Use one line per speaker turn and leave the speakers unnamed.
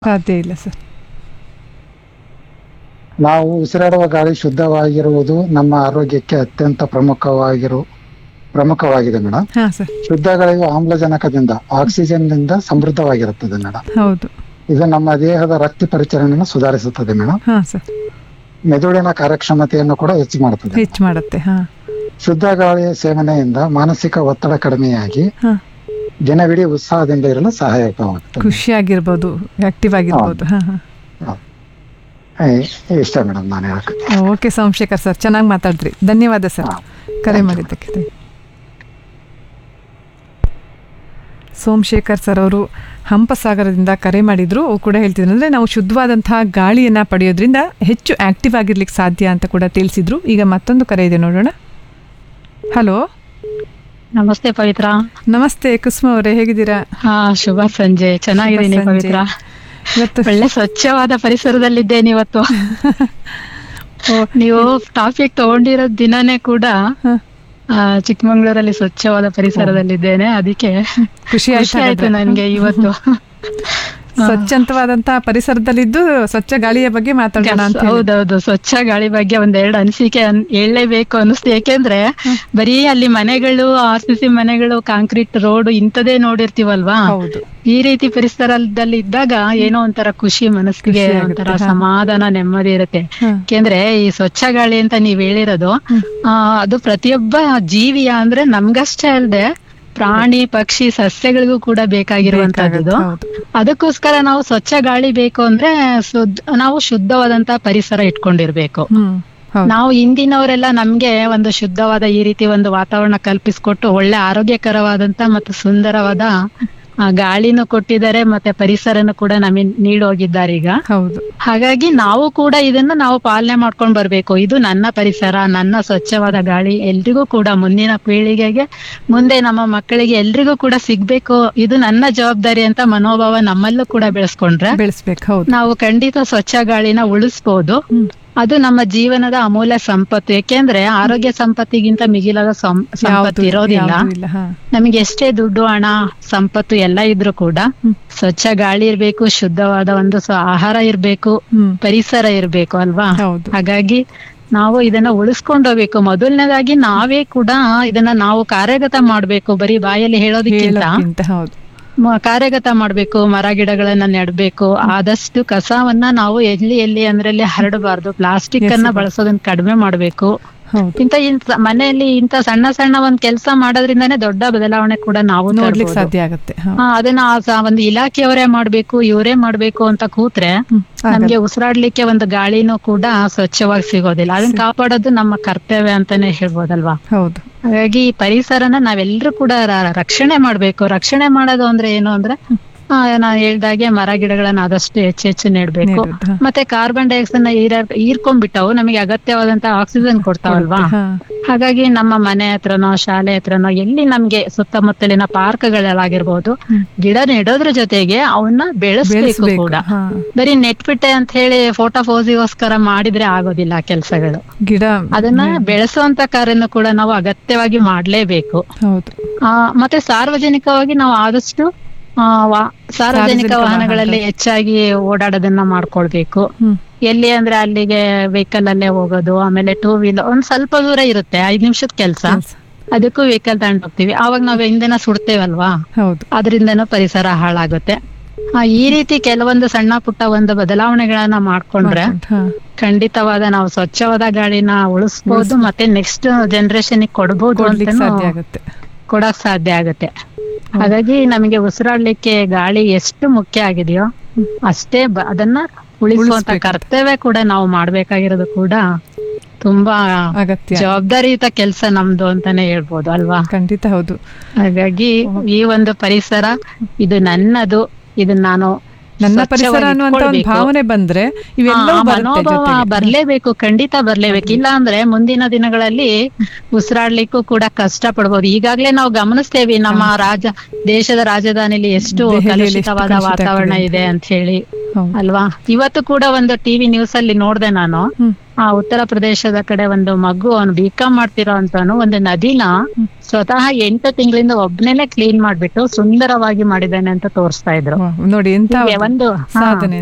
ಸಾಧ್ಯ ಇಲ್ಲ ಸರ್
ನಾವು ಉಸಿರಾಡುವ ಗಾಳಿ ಶುದ್ಧವಾಗಿರುವುದು ನಮ್ಮ ಆರೋಗ್ಯಕ್ಕೆ ಅತ್ಯಂತ ಪ್ರಮುಖವಾಗಿರು ಪ್ರಮುಖವಾಗಿದೆ ಮೇಡಮ್
ಹಾ ಸರ್
ಶುದ್ಧ ಗಾಳಿಯು ಆಮ್ಲಜನಕದಿಂದ ಆಕ್ಸಿಜನ್ನಿಂದ ಸಮೃದ್ಧವಾಗಿರುತ್ತದೆ ಮೇಡಮ್
ಹೌದು
ಇದು ನಮ್ಮ ದೇಹದ ರಕ್ತ ಪರಿಚಲನೆಯನ್ನು ಸುಧಾರಿಸುತ್ತದೆ ಮೇಡಮ್
ಹಾ ಸರ್
ಮೆದುಳಿನ ಕಾರ್ಯಕ್ಷಮತೆಯನ್ನು ಕೂಡ ಹೆಚ್ಚು ಮಾಡುತ್ತದೆ
ಹೆಚ್ಚು ಮಾಡುತ್ತೆ ಹಾ
ಶುದ್ಧ ಗಾಳಿಯ ಸೇವನೆಯಿಂದ ಮಾನಸಿಕ ಒತ್ತಡ ಕಡಿಮೆಯಾಗಿ
ಹಾ
ದಿನವಿಡೀ ಉತ್ಸಾಹದಿಂದ ಇರಲು ಸಹಾಯಕವಾಗುತ್ತದೆ
ಖುಷಿಯಾಗಿರ್ಬೋದು ಆಕ್ಟಿವ್ ಆಗಿರ್ಬೋದು ಹಾ ಹಾ
ಏ- ಇಷ್ಟ ಮೇಡಮ್ ನಾನು ಹೇಳಕ್ಕೆ
ಓಕೆ ಸೋಮಶೇಖರ್ ಸರ್ ಚೆನ್ನಾಗಿ ಮಾತಾಡಿದ್ರಿ ಧನ್ಯವಾದ ಸರ್
ಹಾ.
ಕರೆ ಮಾಡಿದ್ದಕ್ಕೆ thank you. ಸೋಮಶೇಖರ್ ಸರ್ ಅವರು ಹಂಪಸಾಗರದಿಂದ ಕರೆ ಮಾಡಿದ್ರು ಅವ್ರು ಕೂಡ ಹೇಳ್ತಿದ್ರು ಅಂದರೆ ನಾವು ಶುದ್ಧವಾದಂತಹ ಗಾಳಿಯನ್ನು ಪಡೆಯೋದ್ರಿಂದ ಹೆಚ್ಚು ಆಕ್ಟಿವ್ ಆಗಿರ್ಲಿಕ್ಕೆ ಸಾಧ್ಯ ಅಂತ ಕೂಡ ತಿಳಿಸಿದ್ರು ಈಗ ಮತ್ತೊಂದು ಕರೆ ಇದೆ ನೋಡೋಣ ಹಲೋ
ನಮಸ್ತೆ ಪವಿತ್ರ
ನಮಸ್ತೆ ಕುಸುಮ ಅವರೇ ಹೇಗಿದ್ದೀರಾ
ಹಾ ಶುಭ ಸಂಜೆ ಚೆನ್ನಾಗಿದ್ದೀನಿ
ಶುಭ ಸಂಜೆ.
ಪವಿತ್ರ
ಇವತ್ತು
ಒಳ್ಳೆ ಸ್ವಚ್ಛವಾದ ಪರಿಸರದಲ್ಲಿದ್ದೇನೆ ಇವತ್ತು
ಓ,
ನೀವು ಟಾಪಿಕ್ ತಗೊಂಡಿರೋ ದಿನನೇ ಕೂಡ
ಹ,
ಆ, ಚಿಕ್ಕಮಂಗ್ಳೂರಲ್ಲಿ ಸ್ವಚ್ಛವಾದ ಪರಿಸರದಲ್ಲಿದ್ದೇನೆ ಅದಕ್ಕೆ
ಖುಷಿ
ಖುಷಿ ಆಯ್ತು ನನ್ಗೆ ಇವತ್ತು
ಸ್ವಚ್ಛಂತವಾದಂತಹ ಪರಿಸರದಲ್ಲಿದ್ದು ಸ್ವಚ್ಛ ಗಾಳಿಯ ಬಗ್ಗೆ ಮಾತಾಡೋಣ ಅಂತ ಹೇಳಿ.
ಹೌದೌದು ಸ್ವಚ್ಛ ಗಾಳಿ ಬಗ್ಗೆ ಒಂದೆರಡು ಅನಿಸಿಕೆ ಅನ್- ಹೇಳಲೇಬೇಕು ಅನಿಸ್ತು ಯಾಕೆಂದ್ರೆ ಬರೀ ಅಲ್ಲಿ ಮನೆಗಳು ಆರ್ ಸಿ ಸಿ ಮನೆಗಳು ಕಾಂಕ್ರೀಟ್ ರೋಡ್ ಇಂಥದೇ ನೋಡಿರ್ತೀವಲ್ವಾ
ಹೌದು
ಈ ರೀತಿ ಪರಿಸರದಲ್ಲಿ ಇದ್ದಾಗ ಏನೋ ಒಂಥರ ಖುಷಿ ಮನಸ್ಸಿಗೆ
ಖುಷಿ ಆಗುತ್ತೆ,
ಒಂಥರ
ಹಾ.
ಸಮಾಧಾನ ನೆಮ್ಮದಿ ಇರುತ್ತೆ
ಹ.
ಯಾಕೆಂದ್ರೆ ಈ ಸ್ವಚ್ಛ ಗಾಳಿ ಅಂತ ನೀವ್ ಹೇಳಿರೋದು ಆ ಅದು ಪ್ರತಿಯೊಬ್ಬ ಜೀವಿಯ ಅಂದ್ರೆ ನಮ್ಗಷ್ಟೇ ಅಲ್ಲದೆ ಪ್ರಾಣಿ ಪಕ್ಷಿ ಸಸ್ಯಗಳಿಗೂ ಕೂಡ ಬೇಕಾಗಿರುವಂತದ್ದು
ಹೌದು
ಅದಕ್ಕೋಸ್ಕರ ನಾವು ಸ್ವಚ್ಛ ಗಾಳಿ ಬೇಕು ಅಂದ್ರೆ ಶುದ್ಧ ನಾವು ಶುದ್ಧವಾದಂತ ಪರಿಸರ ಇಟ್ಕೊಂಡಿರ್ಬೇಕು
ಹ್ಮ್ ಹೌದು
ನಾವು ಇಂದಿನವರೆಲ್ಲ ನಮ್ಗೆ ಒಂದು ಶುದ್ಧವಾದ ಈ ರೀತಿ ಒಂದು ವಾತಾವರಣ ಕಲ್ಪಿಸ್ಕೊಟ್ಟು ಒಳ್ಳೆ ಆರೋಗ್ಯಕರವಾದಂತ ಮತ್ತು ಸುಂದರವಾದ ಆ, ಗಾಳಿನೂ ಕೊಟ್ಟಿದ್ದಾರೆ ಮತ್ತೆ ಪರಿಸರನು ಕೂಡ ನಮಗೆ ನೀಡೋಗಿದ್ದಾರೆ ಈಗ
ಹೌದು
ಹಾಗಾಗಿ ನಾವು ಕೂಡ ಇದನ್ನ ನಾವು ಪಾಲನೆ ಮಾಡ್ಕೊಂಡ್ ಬರ್ಬೇಕು ಇದು ನನ್ನ ಪರಿಸರ ನನ್ನ ಸ್ವಚ್ಛವಾದ ಗಾಳಿ ಎಲ್ರಿಗೂ ಕೂಡ ಮುಂದಿನ ಪೀಳಿಗೆಗೆ ಮುಂದೆ ನಮ್ಮ ಮಕ್ಕಳಿಗೆ ಎಲ್ರಿಗೂ ಕೂಡ ಸಿಗ್ಬೇಕು ಇದು ನನ್ನ ಜವಾಬ್ದಾರಿ ಅಂತ ಮನೋಭಾವ ನಮ್ಮಲ್ಲೂ ಕೂಡ ಬೆಳೆಸ್ಕೊಂಡ್ರೆ
ಬೆಳೆಸ್ಬೇಕು ಹೌದು
ನಾವು ಖಂಡಿತ ಸ್ವಚ್ಛ ಗಾಳಿನ ಉಳಿಸ್ಬೋದು
ಹ್ಮ್.
ಅದು ನಮ್ಮ ಜೀವನದ ಅಮೂಲ್ಯ ಸಂಪತ್ತು ಯಾಕೆಂದ್ರೆ ಆರೋಗ್ಯ ಸಂಪತ್ತಿಗಿಂತ ಮಿಗಿಲಾದ ಸಂ- ಸಂಪತ್ತು
ಯಾವ್ದು-
ಇರೋದಿಲ್ಲ
ಯಾವ್ದು ಇಲ್ಲ ಹಾ
ನಮಗೆ ಎಷ್ಟೇ ದುಡ್ಡು ಹಣ ಸಂಪತ್ತು ಎಲ್ಲ ಇದ್ರೂ ಕೂಡ
ಹ್ಮ್.
ಸ್ವಚ್ಛ ಗಾಳಿ ಇರ್ಬೇಕು ಶುದ್ಧವಾದ ಒಂದು ಸ್ವ ಆಹಾರ ಇರ್ಬೇಕು
ಹ್ಮ್
ಪರಿಸರ ಇರ್ಬೇಕು ಅಲ್ವಾ
ಹೌದು
ಹಾಗಾಗಿ ನಾವು ಇದನ್ನ ಉಳಿಸ್ಕೊಂಡು ಹೋಗ್ಬೇಕು ಮೊದಲನೇದಾಗಿ ನಾವೇ ಕೂಡ ಇದನ್ನ ನಾವು ಕಾರ್ಯಗತ ಮಾಡ್ಬೇಕು ಬರೀ ಬಾಯಲ್ಲಿ ಹೇಳೋದಕ್ಕಿಂತ
ಹೇಳೋಕ್ಕಿಂತ ಹೌದು
ಮ- ಕಾರ್ಯಗತ ಮಾಡ್ಬೇಕು ಮರ ಗಿಡಗಳನ್ನ ನೆಡ್ಬೇಕು ಆದಷ್ಟು ಕಸವನ್ನ ನಾವು ಎಲ್ಲಿ ಎಲ್ಲಿ ಅಂದ್ರಲ್ಲಿ ಹರಡಬಾರ್ದು ಪ್ಲಾಸ್ಟಿಕ್ ಅನ್ನ
ಎಸೆಬಾರ್ದು.
ಬಳಸೋದನ್ನ ಕಡಿಮೆ ಮಾಡ್ಬೇಕು
ಹೌದು
ಇಂತ ಇಂತ ಮನೆಯಲ್ಲಿ ಇಂತ ಸಣ್ಣ ಸಣ್ಣ ಒಂದ್ ಕೆಲಸ ಮಾಡೋದ್ರಿಂದಾನೇ ದೊಡ್ಡ ಬದಲಾವಣೆ ಕೂಡ ನಾವು
ನೋಡ್ಲಿಕ್ಕೆ
ತರ್ಬೋದು.
ಸಾಧ್ಯ ಆಗತ್ತೆ ಹಾ.
ಹಾ, ಅದನ್ನ ಆ ಸ- ಒಂದು ಇಲಾಖೆಯವರೇ ಮಾಡ್ಬೇಕು ಇವರೇ ಮಾಡ್ಬೇಕು ಅಂತ ಕೂತ್ರೆ
ಹ್ಮ್. ಆಗಲ್ಲ.
ನಮ್ಗೆ ಉಸಿರಾಡ್ಲಿಕ್ಕೆ ಒಂದು ಗಾಳಿನೂ ಕೂಡ ಸ್ವಚ್ಛವಾಗಿ ಸಿಗೋದಿಲ್ಲ ಅದನ್ನ ಕಾಪಾಡೋದು ನಮ್ಮ ಕರ್ತವ್ಯ ಅಂತಾನೆ ಹೇಳ್ಬೋದಲ್ವಾ
ಹೌದು
ಹಾಗಾಗಿ ಈ ಪರಿಸರನ ನಾವೆಲ್ಲರೂ ಕೂಡ ರ- ರಕ್ಷಣೆ ಮಾಡ್ಬೇಕು ರಕ್ಷಣೆ ಮಾಡೋದು ಅಂದ್ರೆ ಏನು ಅಂದ್ರೆ ಆ, ನಾನ್ ಹೇಳ್ದಾಗೆ ಮರ ಗಿಡಗಳನ್ನ ಆದಷ್ಟು ಹೆಚ್ಚು ಹೆಚ್ಚು ನೆಡ್ಬೇಕು
ನೆಡೋದು, ಹಾ.
ಮತ್ತೆ ಕಾರ್ಬನ್ ಡೈಆಕ್ಸೈಡ್ ನ ಹೀರ ಹೀರ್ಕೊಂಡ್ಬಿಟ್ಟವು ನಮಗೆ ಅಗತ್ಯವಾದಂತ ಆಕ್ಸಿಜನ್ ಕೊಡ್ತಾವಲ್ವಾ
ಹಾ.
ಹಾಗಾಗಿ ನಮ್ಮ ಮನೆ ಹತ್ರನೋ ಶಾಲೆ ಹತ್ರನೋ ಎಲ್ಲಿ ನಮ್ಗೆ ಸುತ್ತಮುತ್ತಲಿನ ಪಾರ್ಕ್ಗಳಾಗಿರ್ಬೋದು
ಹ್ಮ್.
ಗಿಡ ನೆಡೋದ್ರ ಜೊತೆಗೆ ಅವನ್ನ ಬೆಳೆಸ್ಬೇಕು
ಬೆಳೆಸ್ಬೇಕು
ಕೂಡ
ಹಾ.
ಬರೀ ನೆಟ್ಬಿಟ್ಟೆ ಅಂತ ಹೇಳಿ ಫೋಟೋ ಫೋಸಿಗೋಸ್ಕರ ಮಾಡಿದ್ರೆ ಆಗೋದಿಲ್ಲ ಕೆಲಸಗಳು
ಗಿಡ
ಅದನ್ನ ಬೆಳೆಸುವಂತ ಕಾರ್ಯನು ಕೂಡ ನಾವು ಅಗತ್ಯವಾಗಿ ಮಾಡ್ಲೇಬೇಕು
ಹೌದು
ಆ ಮತ್ತೆ ಸಾರ್ವಜನಿಕವಾಗಿ ನಾವು ಆದಷ್ಟು ಆ, ವಾ- ಸಾರ್ವಜನಿಕ
ಸಾರ್ವಜನಿಕ
ವಾಹನಗಳಲ್ಲಿ
ವಾಹನ.
ಹೆಚ್ಚಾಗಿ ಓಡಾಡೋದನ್ನ ಮಾಡ್ಕೊಳ್ಬೇಕು
ಹ್ಮ್
ಎಲ್ಲಿ ಅಂದ್ರೆ ಅಲ್ಲಿಗೆ ವೆಹಿಕಲ್ ಅಲ್ಲೇ ಹೋಗೋದು ಆಮೇಲೆ ಟೂ ವೀಲರ್ ಒಂದ್ ಸ್ವಲ್ಪ ದೂರ ಇರುತ್ತೆ ಐದ್ ನಿಮಿಷದ ಕೆಲ್ಸ
ಕೆಲ್ಸ.
ಅದಕ್ಕೂ ವೆಹಿಕಲ್ ತಗೊಂಡ್ ಹೋಗ್ತೀವಿ ಅವಾಗ ನಾವ್ ಇಂಧನ ಸುಡ್ತೇವಲ್ವಾ
ಹೌದು
ಅದರಿಂದನೂ ಪರಿಸರ ಹಾಳಾಗುತ್ತೆ ಆ, ಈ ರೀತಿ ಕೆಲವೊಂದು ಸಣ್ಣ ಪುಟ್ಟ ಒಂದು ಬದಲಾವಣೆಗಳನ್ನ ಮಾಡ್ಕೊಂಡ್ರೆ
ಹಾ.
ಖಂಡಿತವಾದ ನಾವು ಸ್ವಚ್ಛವಾದ ಗಾಳಿನ ಉಳಿಸ್ಬೋದು ಮತ್ತೆ ನೆಕ್ಸ್ಟ್ ಜನರೇಷನ್ ಕೊಡ್ಬೋದು
ಕೊಡ್ಲಿಕ್ಕೆ
ಅಂತ
ಸಾಧ್ಯ ಆಗತ್ತೆ
ಕೊಡಕ್ ಸಾಧ್ಯ ಆಗುತ್ತೆ ಹಾಗಾಗಿ ನಮಗೆ ಉಸಿರಾಡ್ಲಿಕ್ಕೆ ಗಾಳಿ ಎಷ್ಟು ಮುಖ್ಯ ಆಗಿದೆಯೋ ಅಷ್ಟೇ ಬ- ಅದನ್ನ ಉಳಿಸುವಂತ
ಉಳಿಸ್ಬೇಕು.
ಕರ್ತವ್ಯ ಕೂಡ ನಾವು ಮಾಡ್ಬೇಕಾಗಿರೋದು ಕೂಡ ತುಂಬಾ
ಅಗತ್ಯ
ಜವಾಬ್ದಾರಿಯುತ ಕೆಲಸ ನಮ್ದು ಅಂತಾನೆ ಹೇಳ್ಬೋದು ಅಲ್ವಾ
ಖಂಡಿತ ಹೌದು
ಹಾಗಾಗಿ ಈ ಒಂದು ಪರಿಸರ ಇದು ನನ್ನದು ಇದನ್ನ ನಾನು
ನನ್ನ
ಸ್ವಚ್ಛವಾಗಿ
ಪರಿಸರ ಅನ್ನುವಂತ ಒಂದು
ಇಟ್ಕೊಳ್ಬೇಕು.
ಭಾವನೆ ಬಂದ್ರೆ ಇವೆಲ್ಲವೂ
ಆ
ಬರುತ್ತೆ
ಮನೋಭಾವ
ಜೊತೆಗೆ.
ಬರ್ಲೇಬೇಕು ಖಂಡಿತ ಬರ್ಲೇಬೇಕು ಇಲ್ಲ ಅಂದ್ರೆ ಮುಂದಿನ ದಿನಗಳಲ್ಲಿ ಉಸಿರಾಡ್ಲಿಕ್ಕೂ ಕೂಡ ಕಷ್ಟ ಪಡ್ಬೋದು ಈಗಾಗ್ಲೇ ನಾವು ಗಮನಿಸ್ತೇವೆ ನಮ್ಮ ರಾಜ ದೇಶದ ರಾಜಧಾನಿಲಿ ಎಷ್ಟು
ದೆಹಲಿಯಲ್ಲಿ ಎಷ್ಟು
ಕಲುಷಿತವಾದ
ಕಲುಷಿತ
ವಾತಾವರಣ
ಆಗ್ತಿದೆ
ಇದೆ ಅಂತ ಹೇಳಿ
ಹೌದು.
ಅಲ್ವಾ ಇವತ್ತು ಕೂಡ ಒಂದು ಟಿವಿ ನ್ಯೂಸ್ ಅಲ್ಲಿ ನೋಡ್ದೆ ನಾನು
ಹ್ಮ್.
ಆ ಉತ್ತರ ಪ್ರದೇಶದ ಕಡೆ ಒಂದು ಮಗು ಅವನು ಬಿ ಕಾಮ್ ಮಾಡ್ತಿರೋ ಅಂತಾನು ಒಂದು ನದಿನ ಸ್ವತಃ ಎಂಟು ತಿಂಗಳಿಂದ ಒಬ್ನೇನೆ ಕ್ಲೀನ್ ಮಾಡ್ಬಿಟ್ಟು ಸುಂದರವಾಗಿ ಮಾಡಿದ್ದಾನೆ ಅಂತ ತೋರಿಸ್ತಾ ಇದ್ರು
ವಾಹ್, ನೋಡಿ ಎಂತ
ಹೀಗೆ ಒಂದು ಹಾ.
ಸಾಧನೆ